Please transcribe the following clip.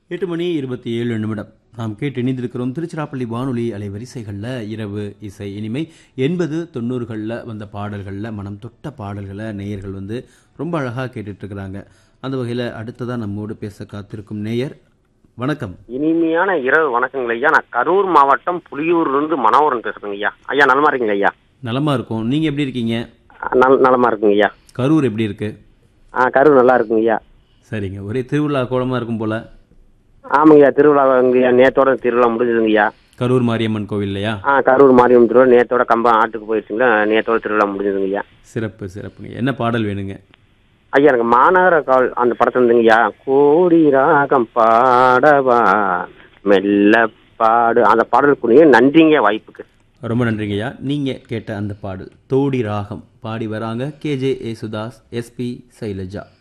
எட்டு மணி இருபத்தி ஏழு நிமிடம் நாம் கேட்டு இணைந்திருக்கிறோம் திருச்சிராப்பள்ளி வானொலி அலைவரிசைகளில் இரவு இசை இனிமை எண்பது தொண்ணூறுகளில் வந்த பாடல்களில் மனம் தொட்ட பாடல்களை நேயர்கள் வந்து ரொம்ப அழகாக கேட்டுட்ருக்குறாங்க அந்த வகையில் அடுத்ததாக நம்மோடு பேச காத்திருக்கும் நேயர் வணக்கம் இனிமையான இரவு வணக்கங்கள் ஐயா நான் கரூர் மாவட்டம் புலியூர்ல இருந்து மனோகரன் பேசுறேங்க ஐயா ஐயா நலமா இருக்கீங்க ஐயா நலமா இருக்கும் நீங்கள் எப்படி இருக்கீங்க நல் நலமா இருக்குங்க ஐயா கரூர் எப்படி இருக்கு ஆ கரூர் நல்லா இருக்குங்க ஐயா சரிங்க ஒரே திருவிழா கோலமாக இருக்கும் போல ஆமாங்க ஐயா திருவிழா ஐயா நேத்தோட திருவிழா முடிஞ்சதுங்க ஐயா கரூர் மாரியம்மன் கோவில் இல்லையா ஆ கரூர் மாரியம்மன் திருவிழா நேத்தோட கம்பம் ஆட்டுக்கு போயிடுச்சுங்களா நேத்தோட திருவிழா முடிஞ்சதுங்க ஐயா சிறப்பு சிறப்புங்க என்ன பாடல் வேணுங்க ஐயா எனக்கு மாநகர கால் அந்த படத்துல இருந்துங்க ஐயா கோடி ராகம் பாடவா மெல்ல பாடு அந்த பாடலுக்குரிய நன்றிங்க வாய்ப்புக்கு ரொம்ப நன்றிங்கய்யா நீங்கள் கேட்ட அந்த பாடல் தோடி ராகம் பாடி வராங்க கேஜே ஏசுதாஸ் எஸ்பி சைலஜா